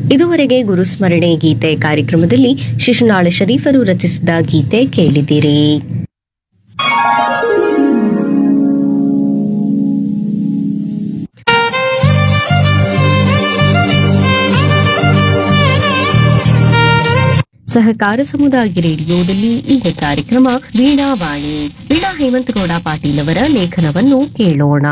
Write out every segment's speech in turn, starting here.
ಇದುವರೆಗೆ ಗುರುಸ್ಮರಣೆ ಗೀತೆ ಕಾರ್ಯಕ್ರಮದಲ್ಲಿ ಶಿಶುನಾಳ ಶರೀಫರು ರಚಿಸಿದ ಗೀತೆ ಕೇಳಿದಿರಿ ಸಹಕಾರ ಸಮುದಾಯ ರೇಡಿಯೋದಲ್ಲಿ ಈಗ ಕಾರ್ಯಕ್ರಮ ವೀಣಾವಾಣಿ ವೀಣಾ ಹೇಮಂತಗೌಡ ಪಾಟೀಲ್ ಅವರ ಲೇಖನವನ್ನು ಕೇಳೋಣ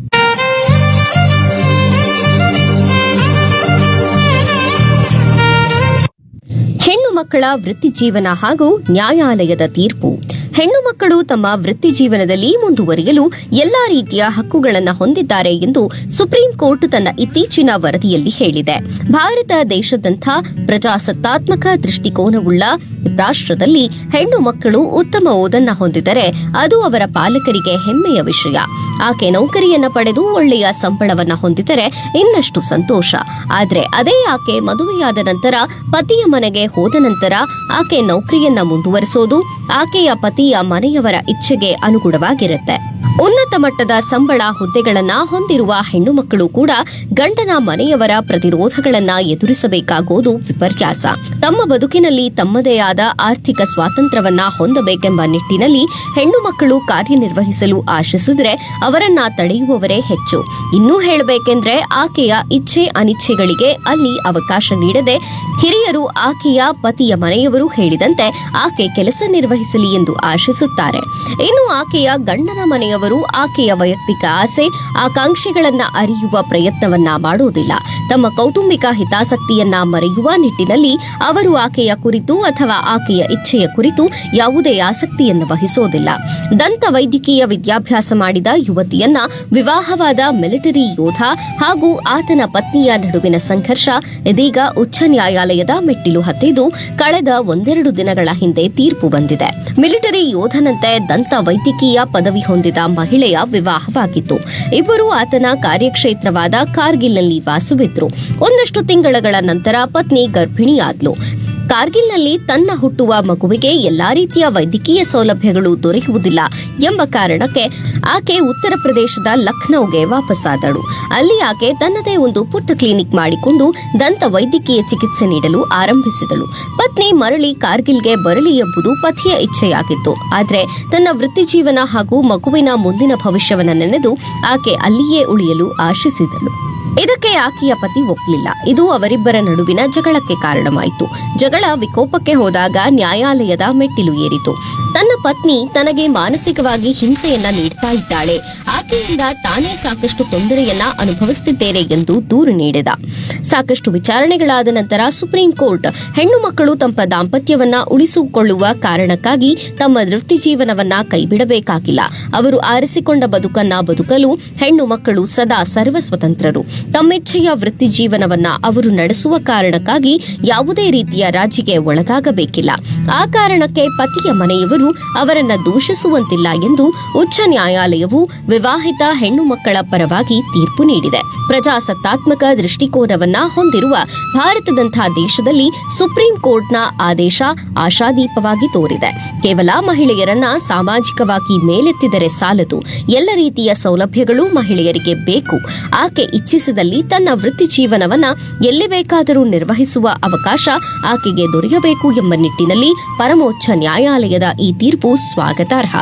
ಹೆಣ್ಣು ಮಕ್ಕಳ ವೃತ್ತಿ ಜೀವನ ಹಾಗೂ ನ್ಯಾಯಾಲಯದ ತೀರ್ಪು ಹೆಣ್ಣು ಮಕ್ಕಳು ತಮ್ಮ ವೃತ್ತಿ ಜೀವನದಲ್ಲಿ ಮುಂದುವರಿಯಲು ಎಲ್ಲಾ ರೀತಿಯ ಹಕ್ಕುಗಳನ್ನು ಹೊಂದಿದ್ದಾರೆ ಎಂದು ಸುಪ್ರೀಂ ಕೋರ್ಟ್ ತನ್ನ ಇತ್ತೀಚಿನ ವರದಿಯಲ್ಲಿ ಹೇಳಿದೆ ಭಾರತ ದೇಶದಂಥ ಪ್ರಜಾಸತ್ತಾತ್ಮಕ ದೃಷ್ಟಿಕೋನವುಳ್ಳ ರಾಷ್ಟ್ರದಲ್ಲಿ ಹೆಣ್ಣು ಮಕ್ಕಳು ಉತ್ತಮ ಓದನ್ನ ಹೊಂದಿದರೆ ಅದು ಅವರ ಪಾಲಕರಿಗೆ ಹೆಮ್ಮೆಯ ವಿಷಯ ಆಕೆ ನೌಕರಿಯನ್ನ ಪಡೆದು ಒಳ್ಳೆಯ ಸಂಬಳವನ್ನ ಹೊಂದಿದರೆ ಇನ್ನಷ್ಟು ಸಂತೋಷ ಆದ್ರೆ ಅದೇ ಆಕೆ ಮದುವೆಯಾದ ನಂತರ ಪತಿಯ ಮನೆಗೆ ಹೋದ ನಂತರ ಆಕೆ ನೌಕರಿಯನ್ನ ಮುಂದುವರಿಸೋದು ಆಕೆಯ ಪತಿಯ ಮನೆಯವರ ಇಚ್ಛೆಗೆ ಅನುಗುಣವಾಗಿರುತ್ತೆ ಉನ್ನತ ಮಟ್ಟದ ಸಂಬಳ ಹುದ್ದೆಗಳನ್ನ ಹೊಂದಿರುವ ಹೆಣ್ಣು ಮಕ್ಕಳು ಕೂಡ ಗಂಡನ ಮನೆಯವರ ಪ್ರತಿರೋಧಗಳನ್ನ ಎದುರಿಸಬೇಕಾಗೋದು ವಿಪರ್ಯಾಸ ತಮ್ಮ ಬದುಕಿನಲ್ಲಿ ತಮ್ಮದೇ ಆದ ಆರ್ಥಿಕ ಸ್ವಾತಂತ್ರ್ಯವನ್ನ ಹೊಂದಬೇಕೆಂಬ ನಿಟ್ಟಿನಲ್ಲಿ ಹೆಣ್ಣು ಮಕ್ಕಳು ಕಾರ್ಯನಿರ್ವಹಿಸಲು ಆಶಿಸಿದ್ರೆ ಅವರನ್ನ ತಡೆಯುವವರೇ ಹೆಚ್ಚು ಇನ್ನೂ ಹೇಳಬೇಕೆಂದ್ರೆ ಆಕೆಯ ಇಚ್ಛೆ ಅನಿಚ್ಛೆಗಳಿಗೆ ಅಲ್ಲಿ ಅವಕಾಶ ನೀಡದೆ ಹಿರಿಯರು ಆಕೆಯ ಪತಿಯ ಮನೆಯವರು ಹೇಳಿದಂತೆ ಆಕೆ ಕೆಲಸ ನಿರ್ವಹಿಸಲಿ ಎಂದು ಆಶಿಸುತ್ತಾರೆ ಇನ್ನು ಆಕೆಯ ಗಂಡನ ಮನೆಯವರು ಆಕೆಯ ವೈಯಕ್ತಿಕ ಆಸೆ ಆಕಾಂಕ್ಷೆಗಳನ್ನ ಅರಿಯುವ ಪ್ರಯತ್ನವನ್ನ ಮಾಡೋದಿಲ್ಲ ತಮ್ಮ ಕೌಟುಂಬಿಕ ಹಿತಾಸಕ್ತಿಯನ್ನ ಮರೆಯುವ ನಿಟ್ಟಿನಲ್ಲಿ ಅವರು ಆಕೆಯ ಕುರಿತು ಅಥವಾ ಆಕೆಯ ಇಚ್ಛೆಯ ಕುರಿತು ಯಾವುದೇ ಆಸಕ್ತಿಯನ್ನು ವಹಿಸೋದಿಲ್ಲ ದಂತ ವೈದ್ಯಕೀಯ ವಿದ್ಯಾಭ್ಯಾಸ ಮಾಡಿದ ಯುವತಿಯನ್ನ ವಿವಾಹವಾದ ಮಿಲಿಟರಿ ಯೋಧ ಹಾಗೂ ಆತನ ಪತ್ನಿಯ ನಡುವಿನ ಸಂಘರ್ಷ ಇದೀಗ ಉಚ್ಚ ನ್ಯಾಯಾಲಯದ ಮೆಟ್ಟಿಲು ಹತ್ತಿದ್ದು ಕಳೆದ ಒಂದೆರಡು ದಿನಗಳ ಹಿಂದೆ ತೀರ್ಪು ಬಂದಿದೆ ಮಿಲಿಟರಿ ಯೋಧನಂತೆ ದಂತ ವೈದ್ಯಕೀಯ ಪದವಿ ಹೊಂದಿದ ಮಹಿಳೆಯ ವಿವಾಹವಾಗಿತ್ತು ಇಬ್ಬರು ಆತನ ಕಾರ್ಯಕ್ಷೇತ್ರವಾದ ಕಾರ್ಗಿಲ್ನಲ್ಲಿ ವಾಸವಿದ್ರು ಒಂದಷ್ಟು ತಿಂಗಳುಗಳ ನಂತರ ಪತ್ನಿ ಗರ್ಭಿಣಿಯಾದ್ಲು ಕಾರ್ಗಿಲ್ನಲ್ಲಿ ತನ್ನ ಹುಟ್ಟುವ ಮಗುವಿಗೆ ಎಲ್ಲಾ ರೀತಿಯ ವೈದ್ಯಕೀಯ ಸೌಲಭ್ಯಗಳು ದೊರೆಯುವುದಿಲ್ಲ ಎಂಬ ಕಾರಣಕ್ಕೆ ಆಕೆ ಉತ್ತರ ಪ್ರದೇಶದ ಲಖನೌಗೆ ವಾಪಸ್ಸಾದಳು ಅಲ್ಲಿ ಆಕೆ ತನ್ನದೇ ಒಂದು ಪುಟ್ಟ ಕ್ಲಿನಿಕ್ ಮಾಡಿಕೊಂಡು ದಂತ ವೈದ್ಯಕೀಯ ಚಿಕಿತ್ಸೆ ನೀಡಲು ಆರಂಭಿಸಿದಳು ಪತ್ನಿ ಮರಳಿ ಕಾರ್ಗಿಲ್ಗೆ ಬರಲಿ ಎಂಬುದು ಪತಿಯ ಇಚ್ಛೆಯಾಗಿತ್ತು ಆದರೆ ತನ್ನ ವೃತ್ತಿ ಜೀವನ ಹಾಗೂ ಮಗುವಿನ ಮುಂದಿನ ಭವಿಷ್ಯವನ್ನ ನೆನೆದು ಆಕೆ ಅಲ್ಲಿಯೇ ಉಳಿಯಲು ಆಶಿಸಿದಳು ಇದಕ್ಕೆ ಆಕೆಯ ಪತಿ ಒಪ್ಪಲಿಲ್ಲ ಇದು ಅವರಿಬ್ಬರ ನಡುವಿನ ಜಗಳಕ್ಕೆ ಕಾರಣವಾಯಿತು ಜಗಳ ವಿಕೋಪಕ್ಕೆ ಹೋದಾಗ ನ್ಯಾಯಾಲಯದ ಮೆಟ್ಟಿಲು ಏರಿತು ತನ್ನ ಪತ್ನಿ ತನಗೆ ಮಾನಸಿಕವಾಗಿ ಹಿಂಸೆಯನ್ನ ನೀಡ್ತಾ ಇದ್ದಾಳೆ ಆಕೆಯಿಂದ ತಾನೇ ಸಾಕಷ್ಟು ತೊಂದರೆಯನ್ನ ಅನುಭವಿಸುತ್ತಿದ್ದೇನೆ ಎಂದು ದೂರು ನೀಡಿದ ಸಾಕಷ್ಟು ವಿಚಾರಣೆಗಳಾದ ನಂತರ ಸುಪ್ರೀಂ ಕೋರ್ಟ್ ಹೆಣ್ಣು ಮಕ್ಕಳು ತಮ್ಮ ದಾಂಪತ್ಯವನ್ನ ಉಳಿಸಿಕೊಳ್ಳುವ ಕಾರಣಕ್ಕಾಗಿ ತಮ್ಮ ವೃತ್ತಿ ಜೀವನವನ್ನ ಕೈಬಿಡಬೇಕಾಗಿಲ್ಲ ಅವರು ಆರಿಸಿಕೊಂಡ ಬದುಕನ್ನ ಬದುಕಲು ಹೆಣ್ಣು ಮಕ್ಕಳು ಸದಾ ಸರ್ವಸ್ವತಂತ್ರರು ತಮ್ಮಿಚ್ಛೆಯ ವೃತ್ತಿ ಜೀವನವನ್ನ ಅವರು ನಡೆಸುವ ಕಾರಣಕ್ಕಾಗಿ ಯಾವುದೇ ರೀತಿಯ ರಾಜಿಗೆ ಒಳಗಾಗಬೇಕಿಲ್ಲ ಆ ಕಾರಣಕ್ಕೆ ಪತಿಯ ಮನೆಯವರು ಅವರನ್ನ ದೂಷಿಸುವಂತಿಲ್ಲ ಎಂದು ಉಚ್ಚ ನ್ಯಾಯಾಲಯವು ವಿವಾಹಿತ ಹೆಣ್ಣು ಮಕ್ಕಳ ಪರವಾಗಿ ತೀರ್ಪು ನೀಡಿದೆ ಪ್ರಜಾಸತ್ತಾತ್ಮಕ ದೃಷ್ಟಿಕೋನವನ್ನ ಹೊಂದಿರುವ ಭಾರತದಂತಹ ದೇಶದಲ್ಲಿ ಸುಪ್ರೀಂ ಕೋರ್ಟ್ನ ಆದೇಶ ಆಶಾದೀಪವಾಗಿ ತೋರಿದೆ ಕೇವಲ ಮಹಿಳೆಯರನ್ನ ಸಾಮಾಜಿಕವಾಗಿ ಮೇಲೆತ್ತಿದರೆ ಸಾಲದು ಎಲ್ಲ ರೀತಿಯ ಸೌಲಭ್ಯಗಳು ಮಹಿಳೆಯರಿಗೆ ಬೇಕು ಆಕೆ ಇಚ್ಛಿಸಿದಲ್ಲಿ ತನ್ನ ವೃತ್ತಿ ಜೀವನವನ್ನ ಎಲ್ಲಿ ಬೇಕಾದರೂ ನಿರ್ವಹಿಸುವ ಅವಕಾಶ ಆಕೆಗೆ ದೊರೆಯಬೇಕು ಎಂಬ ನಿಟ್ಟಿನಲ್ಲಿ ಪರಮೋಚ್ಚ ನ್ಯಾಯಾಲಯದ ಈ ತೀರ್ಪು ಸ್ವಾಗತಾರ್ಹ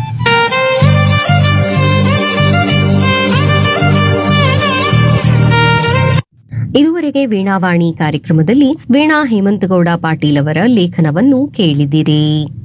ಇದುವರೆಗೆ ವೀಣಾವಾಣಿ ಕಾರ್ಯಕ್ರಮದಲ್ಲಿ ವೀಣಾ ಹೇಮಂತಗೌಡ ಪಾಟೀಲ್ ಅವರ ಲೇಖನವನ್ನು ಕೇಳಿದಿರಿ